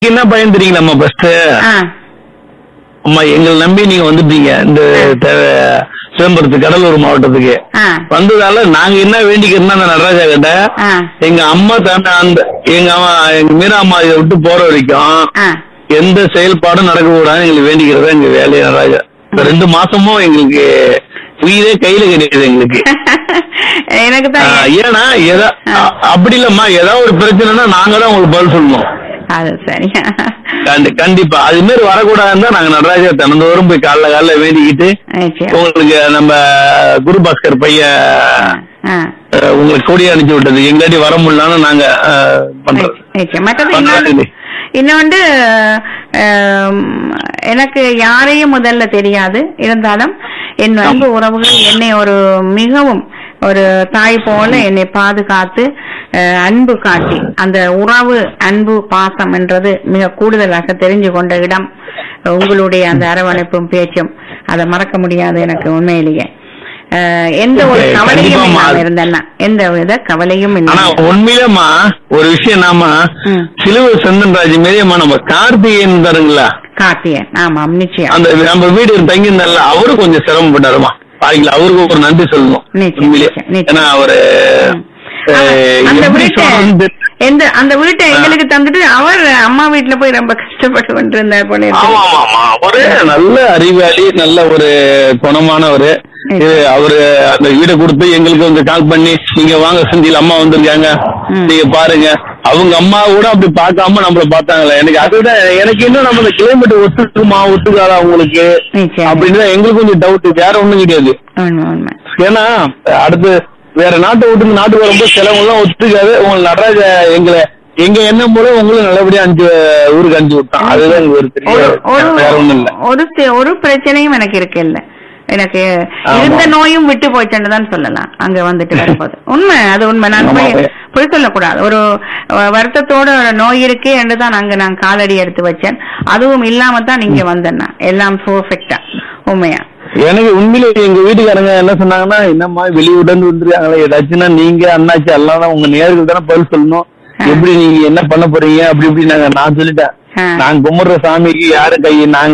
என்ன பயன் தெரியுங்களா ஃபர்ஸ்ட் ஆ அம்மா எங்களை நம்பி நீங்க வந்துட்டீங்க இந்த தே- சிதம்பரத்து கடலூர் மாவட்டத்துக்கு ஆ வந்ததால நாங்க என்ன வேண்டிக்கிறோம்னா அந்த நடராஜா கிட்ட ஆ எங்க அம்மா தானே அந்த எங்க அம்மா எங்க மீரா அம்மா இதை விட்டு போற வரைக்கும் ஆ எந்த செயல்பாடும் நடக்க கூடாதுன்னு எங்களுக்கு வேண்டிக்கிறதா எங்க வேலையை நடராஜா இந்த ரெண்டு மாசமும் எங்களுக்கு உயிரே கையில கிடையாது எங்களுக்கு எனக்கு ஆ, தான் ஏன்னா எதா அ- அப்படி இல்லம்மா ஏதாவது ஒரு பிரச்சனைனா நாங்க தான் உங்களுக்கு பதில் சொல்லணும் அது சரி கண்டி- கண்டிப்பா அது மாதிரி வரக்கூடாதுன்னு தான் நாங்க நடராஜா தினந்தோறும் போய் காலைல காலைல வேண்டிக்கிட்டு நிச்சயம். உங்களுக்கு நம்ம குரு பாஸ்கர் பையன் ஆ, அஹ், உங்களுக்கு கொடி அனுப்பிச்சு விட்டது எங்காட்டி வர முடியலான்னு நாங்க அஹ், பண்றோம் நிச்சயம். மற்றது பண்றது இன்னொன்று இன்னொன்று ஆம், எனக்கு யாரையும் முதல்ல தெரியாது இருந்தாலும் என் அன்பு உறவுகள் என்னை ஒரு மிகவும் ஒரு தாய் போல என்னை பாதுகாத்து அஹ், அன்பு காட்டி அந்த உறவு அன்பு பாசம் என்றது மிக கூடுதலாக தெரிஞ்சு கொண்ட இடம் உங்களுடைய அந்த அரவணைப்பும் பேச்சும் அதை மறக்க முடியாது எனக்கு உண்மையிலேயே அஹ், எந்த ஒரு Okay, கவலையும் கண்டிப்பா இல்லாம மா- இருந்தேன்னா எந்த வித கவலையும் ஆனா இல்லை உண்மையிலேமா ஒரு விஷயம் நாம ம். சிலுவை சந்தன்ராஜ் மாரியம்மா நம்ம கார்த்திகேயன் தருங்களா கார்த்தியன் ஆமாம் நிச்சயம் அந்த நம்ம வீடு தங்கியிருந்தால அவரு கொஞ்சம் சிரமப்பட்டாருமா பாருங்களா அவருக்கு ஒரு நன்றி சொல்லணும் நிச்சயம், உண்மையிலே நிச்சயம், நிச்சயம். ஏன்னா அவரு ம். அஹ், அந்த எப்படி வீட்டை சொல்றதுன்னு தெரியல. எந்த அந்த வீட்டை எங்களுக்கு தந்துட்டு அவர் அம்மா வீட்டுல போய் ரொம்ப கஷ்டப்பட்டு கொண்டிருந்தார் போல இருக்கு. ஆமா ஆமா ஆமா அவரு நல்ல அறிவாளி நல்ல ஒரு குணமானவரு இது அவரு அந்த வீடை கொடுத்து எங்களுக்கு வந்து கால் பண்ணி நீங்க வாங்க செந்தில் அம்மா வந்திருக்காங்க ம். நீங்க பாருங்க அவங்க அம்மா கூட அப்படி பார்க்காம நம்மள பார்த்தாங்களே எனக்கு அதுதான் எனக்கு இன்னும் நம்ம இந்த கிளைமேட் ஒத்துக்குமா ஒத்துக்காதா உங்களுக்கு நிச்சயம். அப்படின்னு தான் எங்களுக்கு கொஞ்சம் டவுட் வேற ஒண்ணும் கிடையாது உண்மை உண்மை ஏன்னா அடுத்து வேற நாட்டை விட்டு நாட்டுக்கு வரும்போது சிலவங்கலாம் ஒத்துக்காது உங்களுக்கு நடராஜ எங்களை எங்க எண்ணம் போல உங்களும் நல்லபடியா அஞ்சு ஊருக்கு அஞ்சு விட்டான் அதுதான் எங்களுக்கு ஒரு பெரிய ஒரு ஒரு வேற ஒண்ணும் இல்ல ஒரு சி- ஒரு பிரச்சனையும் எனக்கு இருக்கு இல்ல எனக்கு ஆமா. இருந்த நோயும் விட்டு போயிட்டேன்னு தான் சொல்லலாம் அங்க வந்துட்டு வரும்போது உண்மை அது உண்மை நான் ஆமா. போய் பொய் சொல்லக்கூடாது ஒரு அஹ், வருத்தத்தோட ஒரு நோய் இருக்கு என்று தான் அங்க நான் காலடி எடுத்து வச்சேன் அதுவும் இல்லாம தான் நீங்க வந்தேன் நான். எல்லாம் பர்ஃபெக்டா உண்மையா எனக்கு உண்மையிலே எங்க வீட்டுக்காரங்க என்ன சொன்னாங்கன்னா என்னம்மா வெளியூர்ல இருந்து வந்துருக்காங்களே ஏதாச்சும்னா நீங்க அண்ணாச்சி எல்லாம் தான் உங்க நேருக்கு தானே பதில் சொல்லணும் ஆ. எப்படி நீங்க என்ன பண்ண போறீங்க அப்படி இப்படி நாங்க நான் சொல்லிட்டேன் ஆ. நாங்க கும்பிடுற சாமிக்கு யாரு கை நாங்க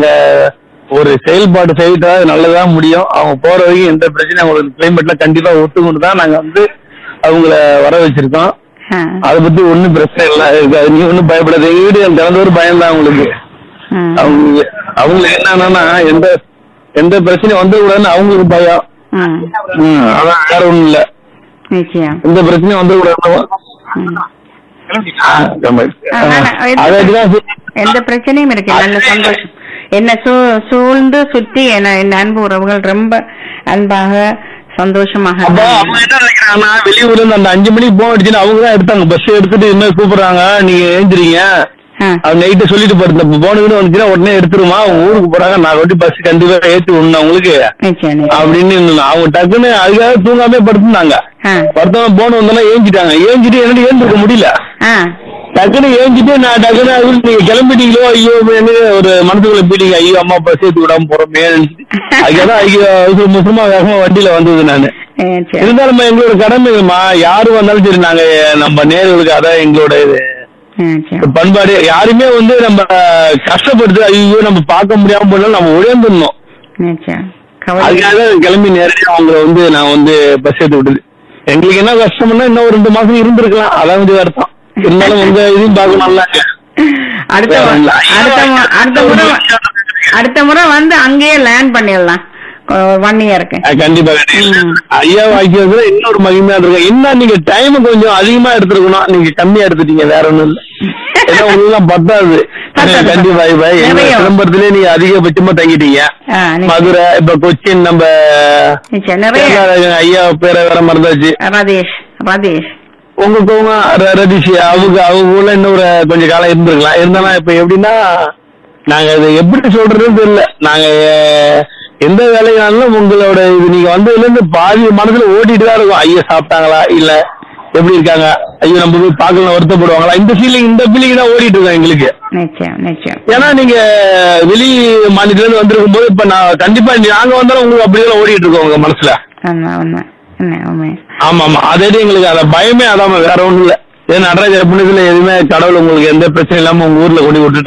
ஒரு செயல்பாடு செய்தா அது நல்லதா முடியும் அவங்க போற வரைக்கும் எந்த பிரச்சனையும் அவங்களுக்கு கிளைமேட்ல கண்டிப்பா ஒத்துக்கொண்டு தான் நாங்க வந்து அவங்கள வர வச்சிருக்கோம் ஆ. அதை பத்தி ஒண்ணும் பிரச்சனை இல்ல இருக்காது நீ ஒண்ணும் பயப்படாத எங்க வீடு திறந்த ஒரு பயம் தான் அவங்களுக்கு ம். அவங்க அவங்களுக்கு என்னன்னா எந்த எந்த பிரச்சனையும் வந்துடக்கூடாதுன்னு அவங்களுக்கு பயம் ம். ம், அதான் வேற ஒண்ணும் இல்ல நிச்சயம் எந்த பிரச்சனையும் வந்துடக்கூடாது ம். ஆ, ஆமா. ஆ, ஆனா, எந்த அதை வச்சுதான் சரி. எந்த பிரச்சனையும் இருக்கு நல்ல சந்தோஷம் என்ன சூ சூழ்ந்து சுத்தி என்ன என் அன்பு உறவுகள் ரொம்ப அன்பாக சந்தோஷமாக அப்ப அவங்க என்ன நினைக்கிறாங்கன்னா வெளியூர்ல இருந்து அந்த அஞ்சு மணிக்கு போன் அடிச்சுன்னு அவங்க தான் எடுத்தாங்க பஸ் எடுத்துட்டு என்ன கூப்பிடுறாங்க நீங்க ஏந்திரீங்க ஆ, அவங்க நைட்டு சொல்லிட்டு போறது போனுக்குன்னு வந்துச்சுன்னா உடனே எடுத்துருமா அவங்க ஊருக்கு போறாங்க நான் ரொட்டி பஸ் கண்டிப்பா ஏத்தி விடணும் அவங்களுக்கு நிச்சயம் நிச்சயம். அப்படின்னு இருந்தாங்க. அவங்க டக்குன்னு அதுக்காக தூங்காமே படுத்துனாங்க ஆ, படுத்தவங்க போன் வந்தோன்னா ஏஞ்சிட்டாங்க ஏஞ்சிட்டு என்னடி ஏந்திருக்க முடியல ஆ, டக்குனு ஏஞ்சிட்டு நான் டக்குனு அது நீங்க கிளம்பிட்டீங்களோ ஐயோ என்ன ஒரு மனசுக்குள்ள போயிட்டீங்க ஐயோ அம்மா அப்பா சேர்த்து விடாம போறோமே அதுக்காக ஐயோ அவசர முசமா வேகமா வண்டியில வந்தது நானு நிச்சயம். இருந்தாலும் எங்களோட கடமைமா யாரு வந்தாலும் சரி நாங்க நம்ம நேர்களுக்கு அதான் எங்களோட இது நிச்சயம். பண்பாடு யாருமே வந்து நம்ம கஷ்டப்படுத்து ஐயோ நம்ம பார்க்க முடியாம போனாலும் நம்ம உழைந்துடணும் நிச்சயம். கவலை அதுக்காக தான் கிளம்பி நேரடியா அவங்கள வந்து நான் வந்து பஸ் ஏத்தி விட்டது எங்களுக்கு என்ன கஷ்டம்னா இன்னும் ஒரு ரெண்டு மாசம் இருந்திருக்கலாம் அதான் வந்து வருத்தம் இருந்தாலும் உங்க இதையும் பார்க்கணும்ல அடுத்த வேற மு- இல்ல. அடுத்த மு- அடுத்த முறை அடுத்த முறை வந்து அங்கேயே லேண்ட் பண்ணிடலாம் ஒன் இயருக்கு அஹ் கண்டிப்பா கண்டிப்பா. ம். ஐயா வாக்கியத்துல இன்னொரு மகிமையா இருக்கு இன்னும் நீங்க டைம் கொஞ்சம் அதிகமா எடுத்துருக்கணும் நீங்க கம்மியா எடுத்துட்டீங்க வேற ஒண்ணும் இல்ல ஏன்னா உங்களுக்கு பத்தாது பத்தாது. கண்டிப்பா இப்ப எங்க நிறைய. சிதம்பரத்திலே நீங்க அதிகபட்சமா தங்கிட்டீங்க ஆ, நிச்சயம். மதுரை இப்ப கொச்சின் நம்ம நிச்சயம். நிறைய தேங்காய் ஐயா பேரை வேற மறந்தாச்சு ரதீஷ் ரதீஷ் உங்க கோவங்க ர- ரதீஷ் அவங்க அவங்க ஊர்ல இன்னொரு கொஞ்சம் காலம் இருந்திருக்கலாம் இருந்தாலும் இப்ப எப்படின்னா நாங்க இது எப்படி சொல்றதுன்னு தெரியல நாங்க அஹ், எந்த வேலைனாலும் உங்களோட இது நீங்க வந்ததுல இருந்து பாதி மனசுல ஓடிட்டு தான் இருக்கும் ஐயா சாப்பிட்டாங்களா இல்ல எப்படி இருக்காங்க ஐயோ நம்ம போய் பார்க்கலாம் வருத்தப்படுவாங்களா இந்த ஃபீலிங் இந்த ஃபீலிங் தான் ஓடிட்டு இருக்கோம் எங்களுக்கு நிச்சயம் நிச்சயம் ஏன்னா நீங்க வெளி மாநிலத்துல இருந்து வந்திருக்கும் போது இப்ப நான் கண்டிப்பா நாங்க வந்தாலும் உங்களுக்கு அப்படிதான் ஓடிட்டு இருக்கோம் உங்க மனசுல உண்மை உண்மை உண்மை உண்மை ஆமா ஆமா அதே எங்களுக்கு அத பயமே அதாம வேற ஒண்ணும் இல்ல ஏன் நடராஜர் புண்ணியத்துல எதுவுமே கடவுள் உங்களுக்கு எந்த பிரச்சனையும் இல்லாம உங்க ஊர்ல கொண்டு விட்டுட்டு